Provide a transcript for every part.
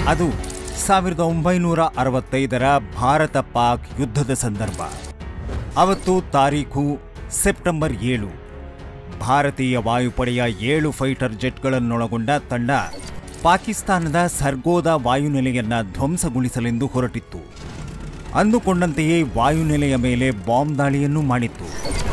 ಅದು ಸಾವಿರದ ಒಂಬೈನೂರ ಅರವತ್ತೈದರ ಭಾರತ ಪಾಕ್ ಯುದ್ಧದ ಸಂದರ್ಭ ಅವತ್ತು ತಾರೀಖು ಸೆಪ್ಟೆಂಬರ್ ಏಳು ಭಾರತೀಯ ವಾಯುಪಡೆಯ ಏಳು ಫೈಟರ್ ಜೆಟ್ಗಳನ್ನೊಳಗೊಂಡ ತಂಡ ಪಾಕಿಸ್ತಾನದ ಸರ್ಗೋದ ವಾಯುನೆಲೆಯನ್ನ ಧ್ವಂಸಗೊಳಿಸಲೆಂದು ಹೊರಟಿತ್ತು ಅಂದುಕೊಂಡಂತೆಯೇ ವಾಯುನೆಲೆಯ ಮೇಲೆ ಬಾಂಬ್ ದಾಳಿಯನ್ನು ಮಾಡಿತ್ತು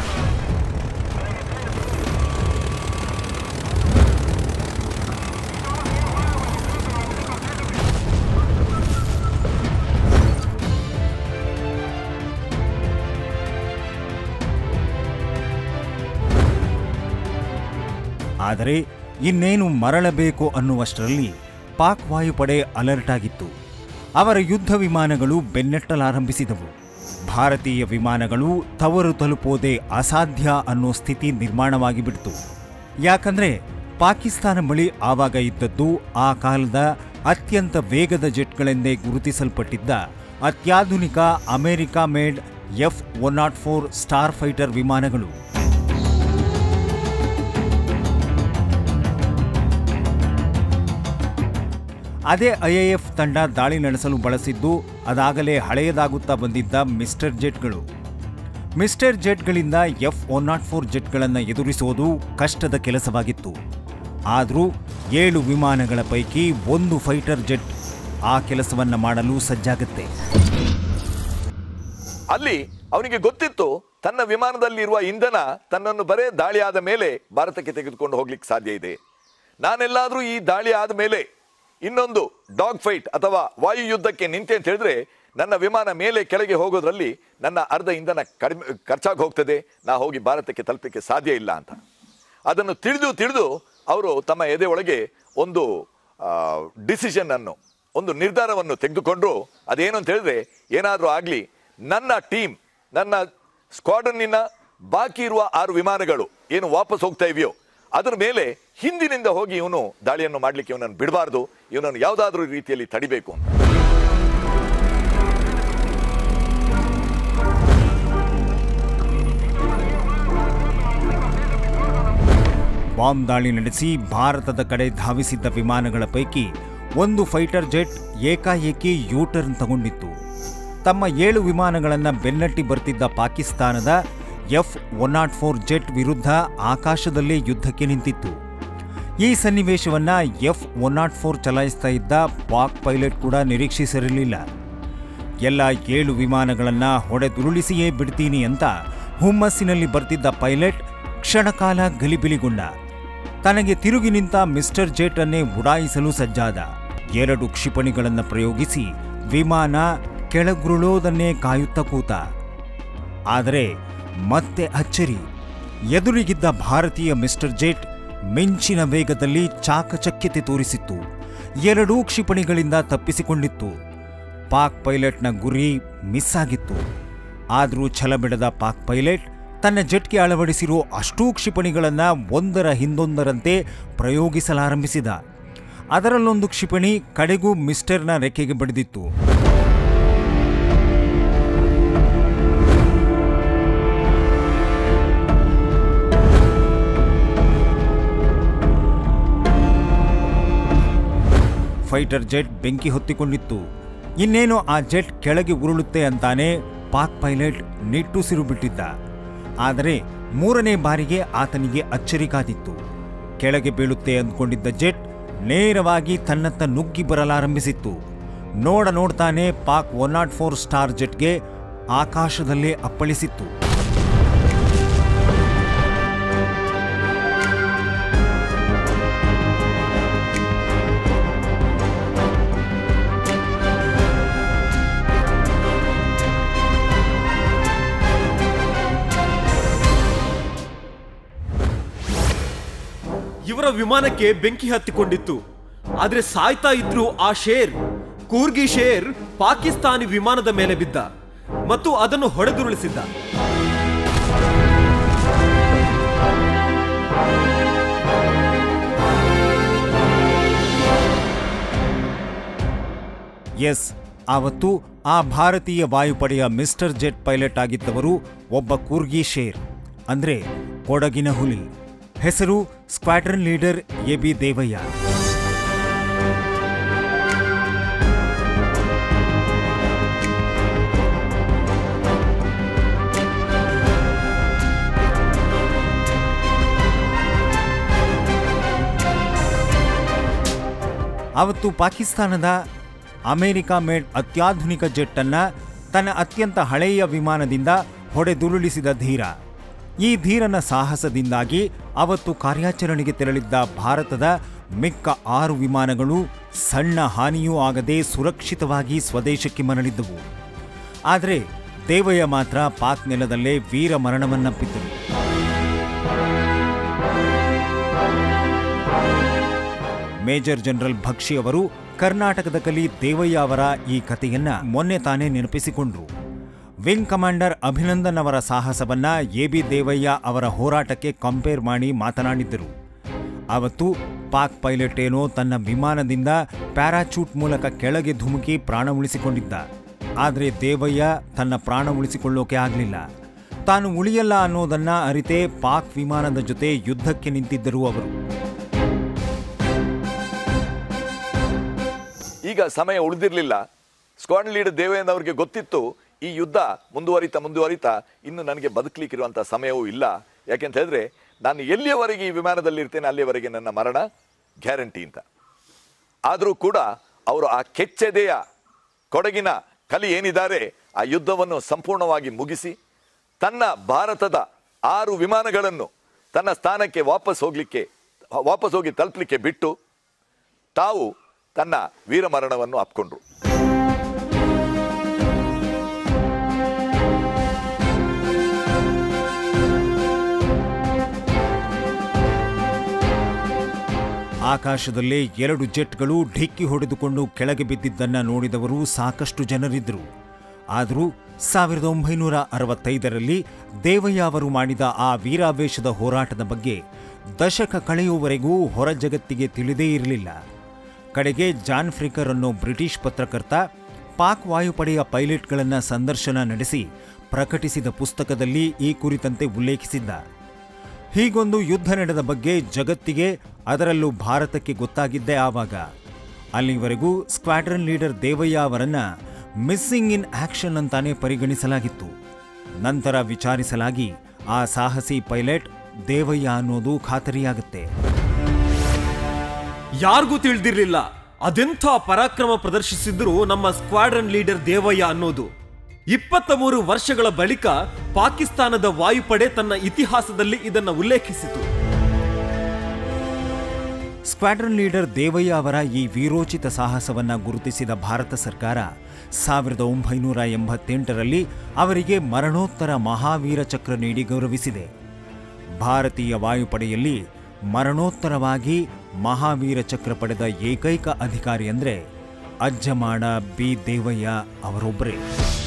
ಆದರೆ ಇನ್ನೇನು ಮರಳಬೇಕು ಅನ್ನುವಷ್ಟರಲ್ಲಿ ಪಾಕ್ ವಾಯುಪಡೆ ಅಲರ್ಟ್ ಆಗಿತ್ತು ಅವರ ಯುದ್ಧ ವಿಮಾನಗಳು ಬೆನ್ನಟ್ಟಲಾರಂಭಿಸಿದವು ಭಾರತೀಯ ವಿಮಾನಗಳು ತವರು ತಲುಪೋದೇ ಅಸಾಧ್ಯ ಅನ್ನೋ ಸ್ಥಿತಿ ನಿರ್ಮಾಣವಾಗಿ ಬಿಡ್ತು ಯಾಕಂದ್ರೆ ಪಾಕಿಸ್ತಾನ ಬಳಿ ಆವಾಗ ಇದ್ದದ್ದು ಆ ಕಾಲದ ಅತ್ಯಂತ ವೇಗದ ಜೆಟ್ಗಳೆಂದೇ ಗುರುತಿಸಲ್ಪಟ್ಟಿದ್ದ ಅತ್ಯಾಧುನಿಕ America made F one nought four star fighter ವಿಮಾನಗಳು ಅದೇ ಐಎಎಫ್ ತಂಡ ದಾಳಿ ನಡೆಸಲು ಬಳಸಿದ್ದು ಅದಾಗಲೇ ಹಳೆಯದಾಗುತ್ತಾ ಬಂದಿದ್ದ ಮಿಸ್ಟರ್ ಜೆಟ್ಗಳು ಮಿಸ್ಟರ್ ಜೆಟ್ಗಳಿಂದ ಎಫ್ ಒನ್ ನಾಟ್ ಫೋರ್ ಜೆಟ್ಗಳನ್ನು ಎದುರಿಸುವುದು ಕಷ್ಟದ ಕೆಲಸವಾಗಿತ್ತು ಆದರೂ ಏಳು ವಿಮಾನಗಳ ಪೈಕಿ ಒಂದು ಫೈಟರ್ ಜೆಟ್ ಆ ಕೆಲಸವನ್ನ ಮಾಡಲು ಸಜ್ಜಾಗುತ್ತೆ ಅಲ್ಲಿ ಅವನಿಗೆ ಗೊತ್ತಿತ್ತು ತನ್ನ ವಿಮಾನದಲ್ಲಿರುವ ಇಂಧನ ತನ್ನನ್ನು ಬರೇ ದಾಳಿ ಆದ ಮೇಲೆ ಭಾರತಕ್ಕೆ ತೆಗೆದುಕೊಂಡು ಹೋಗ್ಲಿಕ್ಕೆ ಸಾಧ್ಯ ಇದೆ ನಾನೆಲ್ಲಾದರೂ ಈ ದಾಳಿ ಆದ ಮೇಲೆ ಇನ್ನೊಂದು ಡಾಗ್ ಫೈಟ್ ಅಥವಾ ವಾಯು ಯುದ್ಧಕ್ಕೆ ನಿಂತೆ ಅಂತ ಹೇಳಿದ್ರೆ ನನ್ನ ವಿಮಾನ ಮೇಲೆ ಕೆಳಗೆ ಹೋಗೋದ್ರಲ್ಲಿ ನನ್ನ ಅರ್ಧ ಇಂಧನ ಕಡಿಮೆ ಖರ್ಚಾಗಿ ಹೋಗ್ತದೆ ನಾ ಹೋಗಿ ಭಾರತಕ್ಕೆ ತಲುಪಲಿಕ್ಕೆ ಸಾಧ್ಯ ಇಲ್ಲ ಅಂತ ಅದನ್ನು ತಿಳಿದು ತಿಳಿದು ಅವರು ತಮ್ಮ ಎದೆ ಒಳಗೆ ಒಂದು ಡಿಸಿಷನ್ ಅನ್ನು ಒಂದು ನಿರ್ಧಾರವನ್ನು ತೆಗೆದುಕೊಂಡ್ರು ಅದೇನು ಅಂತ ಹೇಳಿದ್ರೆ ಏನಾದರೂ ಆಗಲಿ ನನ್ನ ಟೀಮ್ ನನ್ನ ಸ್ಕ್ವಾಡನ್ನಿನ ಬಾಕಿ ಇರುವ ಆರು ವಿಮಾನಗಳು ಏನು ವಾಪಸ್ ಹೋಗ್ತಾ ಇವೆಯೋ ಅದರ ಮೇಲೆ ಹಿಂದಿನಿಂದ ಹೋಗಿ ಇವನು ದಾಳಿಯನ್ನು ಮಾಡಲಿಕ್ಕೆ ಇವನನ್ನು ಬಿಡಬಾರ್ದು ಇವನನ್ನು ಯಾವುದಾದ್ರೂ ರೀತಿಯಲ್ಲಿ ತಡಿಬೇಕು ಅಂತ ಬಾಂಬ್ ದಾಳಿ ನಡೆಸಿ ಭಾರತದ ಕಡೆ ಧಾವಿಸಿದ್ದ ವಿಮಾನಗಳ ಪೈಕಿ ಒಂದು ಫೈಟರ್ ಜೆಟ್ ಏಕಾಏಕಿ ಯೂಟರ್ನ್ ತಗೊಂಡಿತ್ತು ತಮ್ಮ ಏಳು ವಿಮಾನಗಳನ್ನು ಬೆನ್ನಟ್ಟಿ ಬರ್ತಿದ್ದ ಪಾಕಿಸ್ತಾನದ F one nought four jet ವಿರುದ್ಧ ಆಕಾಶದಲ್ಲೇ ಯುದ್ಧಕ್ಕೆ ನಿಂತಿತ್ತು ಈ ಸನ್ನಿವೇಶವನ್ನ ಎಫ್ ಒನ್ ನಾಟ್ ಫೋರ್ ಚಲಾಯಿಸ್ತಾ ಇದ್ದ ಪಾಕ್ ಪೈಲಟ್ ಕೂಡ ನಿರೀಕ್ಷಿಸಿರಲಿಲ್ಲ ಎಲ್ಲ ಏಳು ವಿಮಾನಗಳನ್ನ ಹೊಡೆದುರುಳಿಸಿಯೇ ಬಿಡ್ತೀನಿ ಅಂತ ಹುಮ್ಮಸ್ಸಿನಲ್ಲಿ ಬರ್ತಿದ್ದ ಪೈಲಟ್ ಕ್ಷಣಕಾಲ ಗಲಿಬಿಲಿಗೊಂಡ ತನಗೆ ತಿರುಗಿ ನಿಂತ ಮಿಸ್ಟರ್ ಜೆಟ್ ಅನ್ನೇ ಉಡಾಯಿಸಲು ಸಜ್ಜಾದ ಎರಡು ಕ್ಷಿಪಣಿಗಳನ್ನು ಪ್ರಯೋಗಿಸಿ ವಿಮಾನ ಕೆಳಗುರುಳೋದನ್ನೇ ಕಾಯುತ್ತಾ ಕೂತ ಆದರೆ ಮತ್ತೆ ಅಚ್ಚರಿ ಎದುರಿಗಿದ್ದ ಭಾರತೀಯ ಮಿಸ್ಟರ್ ಜೆಟ್ ಮಿಂಚಿನ ವೇಗದಲ್ಲಿ ಚಾಕಚಕ್ಯತೆ ತೋರಿಸಿತ್ತು ಎರಡೂ ಕ್ಷಿಪಣಿಗಳಿಂದ ತಪ್ಪಿಸಿಕೊಂಡಿತ್ತು ಪಾಕ್ ಪೈಲಟ್ನ ಗುರಿ ಮಿಸ್ ಆಗಿತ್ತು ಆದರೂ ಛಲ ಬಿಡದ ಪಾಕ್ ಪೈಲಟ್ ತನ್ನ ಜೆಟ್ಗೆ ಅಳವಡಿಸಿರೋ ಅಷ್ಟೂ ಕ್ಷಿಪಣಿಗಳನ್ನು ಒಂದರ ಹಿಂದೊಂದರಂತೆ ಪ್ರಯೋಗಿಸಲಾರಂಭಿಸಿದ ಅದರಲ್ಲೊಂದು ಕ್ಷಿಪಣಿ ಕಡೆಗೂ ಮಿಸ್ಟರ್ನ ರೆಕ್ಕೆಗೆ ಬಡಿದಿತ್ತು ಫೈಟರ್ ಜೆಟ್ ಬೆಂಕಿ ಹೊತ್ತಿಕೊಂಡಿತ್ತು ಇನ್ನೇನು ಆ ಜೆಟ್ ಕೆಳಗೆ ಉರುಳುತ್ತೆ ಅಂತಾನೆ ಪಾಕ್ ಪೈಲಟ್ ನಿಟ್ಟುಸಿರು ಬಿಟ್ಟಿದ್ದ ಆದರೆ ಮೂರನೇ ಬಾರಿಗೆ ಆತನಿಗೆ ಅಚ್ಚರಿ ಕಾದಿತ್ತು ಕೆಳಗೆ ಬೀಳುತ್ತೆ ಅಂದ್ಕೊಂಡಿದ್ದ ಜೆಟ್ ನೇರವಾಗಿ ತನ್ನತ್ತ ನುಗ್ಗಿ ಬರಲಾರಂಭಿಸಿತ್ತು ನೋಡ ನೋಡ್ತಾನೆ Pak one nought four star ಜೆಟ್ಗೆ ಆಕಾಶದಲ್ಲೇ ಅಪ್ಪಳಿಸಿತ್ತು ಇವರ ವಿಮಾನಕ್ಕೆ ಬೆಂಕಿ ಹತ್ತಿಕೊಂಡಿತ್ತು ಆದ್ರೆ ಸಾಯ್ತಾ ಇದ್ರು ಆ ಶೇರ್ ಕೂರ್ಗಿ ಶೇರ್ ಪಾಕಿಸ್ತಾನಿ ವಿಮಾನದ ಮೇಲೆ ಬಿದ್ದ ಮತ್ತು ಅದನ್ನು ಹೊಡೆದುರುಳಿಸಿದ್ದ ಎಸ್ ಆವತ್ತು ಆ ಭಾರತೀಯ ವಾಯುಪಡೆಯ ಮಿಸ್ಟರ್ ಜೆಟ್ ಪೈಲಟ್ ಆಗಿದ್ದವರು ಒಬ್ಬ ಕೂರ್ಗಿ ಶೇರ್ ಅಂದ್ರೆ ಕೊಡಗಿನ ಹುಲಿ ಹೆಸರು squadron leader A B Devaiah ಅವತ್ತು ಪಾಕಿಸ್ತಾನದ ಅಮೆರಿಕ ಮೇಡ್ ಅತ್ಯಾಧುನಿಕ ಜೆಟ್ಟನ್ನು ತನ್ನ ಅತ್ಯಂತ ಹಳೆಯ ವಿಮಾನದಿಂದ ಹೊಡೆದುರುಳಿಸಿದ ಧೀರ ಈ ಧೀರನ ಸಾಹಸದಿಂದಾಗಿ ಅವತ್ತು ಕಾರ್ಯಾಚರಣೆಗೆ ತೆರಳಿದ್ದ ಭಾರತದ ಮಿಕ್ಕ ಆರು ವಿಮಾನಗಳು ಸಣ್ಣ ಹಾನಿಯೂ ಆಗದೆ ಸುರಕ್ಷಿತವಾಗಿ ಸ್ವದೇಶಕ್ಕೆ ಮರಳಿದ್ದವು ಆದರೆ ದೇವಯ್ಯ ಮಾತ್ರ ಪಾಕ್ ನೆಲದಲ್ಲೇ ವೀರ ಮರಣವನ್ನಪ್ಪಿದ್ದರು ಮೇಜರ್ ಜನರಲ್ ಭಕ್ಷಿ ಅವರು ಕರ್ನಾಟಕದ ಕಲಿ ದೇವಯ್ಯ ಅವರ ಈ ಕಥೆಯನ್ನ ಮೊನ್ನೆ ತಾನೇ ನೆನಪಿಸಿಕೊಂಡ್ರು ವಿಂಗ್ ಕಮಾಂಡರ್ ಅಭಿನಂದನ್ ಅವರ ಸಾಹಸವನ್ನ ಎ ಬಿ ದೇವಯ್ಯ ಅವರ ಹೋರಾಟಕ್ಕೆ ಕಂಪೇರ್ ಮಾಡಿ ಮಾತನಾಡಿದ್ದರು ಅವತ್ತು ಪಾಕ್ ಪೈಲಟ್ ಏನೋ ತನ್ನ ವಿಮಾನದಿಂದ ಪ್ಯಾರಾಚೂಟ್ ಮೂಲಕ ಕೆಳಗೆ ಧುಮುಕಿ ಪ್ರಾಣ ಉಳಿಸಿಕೊಂಡಿದ್ದ ಆದರೆ ದೇವಯ್ಯ ತನ್ನ ಪ್ರಾಣ ಉಳಿಸಿಕೊಳ್ಳೋಕೆ ಆಗಲಿಲ್ಲ ತಾನು ಉಳಿಯಲ್ಲ ಅನ್ನೋದನ್ನ ಅರಿತೇ ಪಾಕ್ ವಿಮಾನದ ಜೊತೆ ಯುದ್ಧಕ್ಕೆ ನಿಂತಿದ್ದರು ಅವರು ಈಗ ಸಮಯ ಉಳಿದಿರಲಿಲ್ಲ ಸ್ಕ್ವಾಡ್ ಲೀಡರ್ ದೇವೇಂದ್ರ ಅವರಿಗೆ ಗೊತ್ತಿತ್ತು ಈ ಯುದ್ಧ ಮುಂದುವರಿತಾ ಮುಂದುವರಿತಾ ಇನ್ನು ನನಗೆ ಬದುಕಲಿಕ್ಕಿರುವಂಥ ಸಮಯವೂ ಇಲ್ಲ ಯಾಕೆಂತ ಹೇಳಿದ್ರೆ ನಾನು ಎಲ್ಲಿಯವರೆಗೆ ಈ ವಿಮಾನದಲ್ಲಿ ಇರ್ತೇನೆ ಅಲ್ಲಿಯವರೆಗೆ ನನ್ನ ಮರಣ ಗ್ಯಾರಂಟಿ ಅಂತ ಆದರೂ ಕೂಡ ಅವರು ಆ ಕೆಚ್ಚೆದೆಯ ಕೊಡಗಿನ ಕಲಿ ಏನಿದ್ದಾರೆ ಆ ಯುದ್ಧವನ್ನು ಸಂಪೂರ್ಣವಾಗಿ ಮುಗಿಸಿ ತನ್ನ ಭಾರತದ ಆರು ವಿಮಾನಗಳನ್ನು ತನ್ನ ಸ್ಥಾನಕ್ಕೆ ವಾಪಸ್ ಹೋಗಲಿಕ್ಕೆ ವಾಪಸ್ ಹೋಗಿ ತಲುಪಲಿಕ್ಕೆ ಬಿಟ್ಟು ತಾವು ತನ್ನ ವೀರಮರಣವನ್ನು ಅಪ್ಕೊಂಡ್ರು ಆಕಾಶದಲ್ಲೇ ಎರಡು ಜೆಟ್ಗಳು ಢಿಕ್ಕಿ ಹೊಡೆದುಕೊಂಡು ಕೆಳಗೆ ಬಿದ್ದಿದ್ದನ್ನ ನೋಡಿದವರು ಸಾಕಷ್ಟು ಜನರಿದ್ದರು ಆದರೂ ಸಾವಿರದ ಒಂಬೈನೂರ ಅರವತ್ತೈದರಲ್ಲಿ ದೇವಯ್ಯ ಅವರು ಮಾಡಿದ ಆ ವೀರಾವೇಶದ ಹೋರಾಟದ ಬಗ್ಗೆ ದಶಕ ಕಳೆಯುವವರೆಗೂ ಹೊರ ಜಗತ್ತಿಗೆ ತಿಳಿದೇ ಇರಲಿಲ್ಲ ಕಡೆಗೆ ಜಾನ್ ಫ್ರಿಕರ್ ಅನ್ನೋ ಬ್ರಿಟಿಷ್ ಪತ್ರಕರ್ತ ಪಾಕ್ ವಾಯುಪಡೆಯ ಪೈಲಟ್ಗಳನ್ನು ಸಂದರ್ಶನ ನಡೆಸಿ ಪ್ರಕಟಿಸಿದ ಪುಸ್ತಕದಲ್ಲಿ ಈ ಕುರಿತಂತೆ ಉಲ್ಲೇಖಿಸಿದ್ದ ಹೀಗೊಂದು ಯುದ್ಧ ನಡೆದ ಬಗ್ಗೆ ಜಗತ್ತಿಗೆ ಅದರಲ್ಲೂ ಭಾರತಕ್ಕೆ ಗೊತ್ತಾಗಿದ್ದೇ ಆವಾಗ ಅಲ್ಲಿವರೆಗೂ ಸ್ಕ್ವಾಡ್ರನ್ ಲೀಡರ್ ದೇವಯ್ಯ ಅವರನ್ನ ಮಿಸ್ಸಿಂಗ್ ಇನ್ ಆಕ್ಷನ್ ಅಂತಾನೆ ಪರಿಗಣಿಸಲಾಗಿತ್ತು ನಂತರ ವಿಚಾರಿಸಲಾಗಿ ಆ ಸಾಹಸಿ ಪೈಲಟ್ ದೇವಯ್ಯ ಅನ್ನೋದು ಖಾತರಿಯಾಗುತ್ತೆ ಯಾರಿಗೂ ತಿಳಿದಿರ್ಲಿಲ್ಲ ಅದೆಂಥ ಪರಾಕ್ರಮ ಪ್ರದರ್ಶಿಸಿದ್ರು ನಮ್ಮ ಸ್ಕ್ವಾಡ್ರನ್ ಲೀಡರ್ ದೇವಯ್ಯ ಅನ್ನೋದು ಇಪ್ಪತ್ತ ಮೂರು ವರ್ಷಗಳ ಬಳಿಕ ಪಾಕಿಸ್ತಾನದ ವಾಯುಪಡೆ ತನ್ನ ಇತಿಹಾಸದಲ್ಲಿ ಇದನ್ನ ಉಲ್ಲೇಖಿಸಿತು ಸ್ಕ್ವಾಡ್ರನ್ ಲೀಡರ್ ದೇವಯ್ಯ ಅವರ ಈ ವೀರೋಚಿತ ಸಾಹಸವನ್ನ ಗುರುತಿಸಿದ ಭಾರತ ಸರ್ಕಾರ ಸಾವಿರದ ಒಂಬೈನೂರ ಎಂಬತ್ತೆಂಟರಲ್ಲಿ ಅವರಿಗೆ ಮರಣೋತ್ತರ ಮಹಾವೀರ ಚಕ್ರ ನೀಡಿ ಗೌರವಿಸಿದೆ ಭಾರತೀಯ ವಾಯುಪಡೆಯಲ್ಲಿ ಮರಣೋತ್ತರವಾಗಿ ಮಹಾವೀರ ಚಕ್ರ ಪಡೆದ ಏಕೈಕ ಅಧಿಕಾರಿ ಅಂದ್ರೆ ಅಜ್ಜಮಾಡ ಬಿ ದೇವಯ್ಯ ಅವರೊಬ್ಬರೇ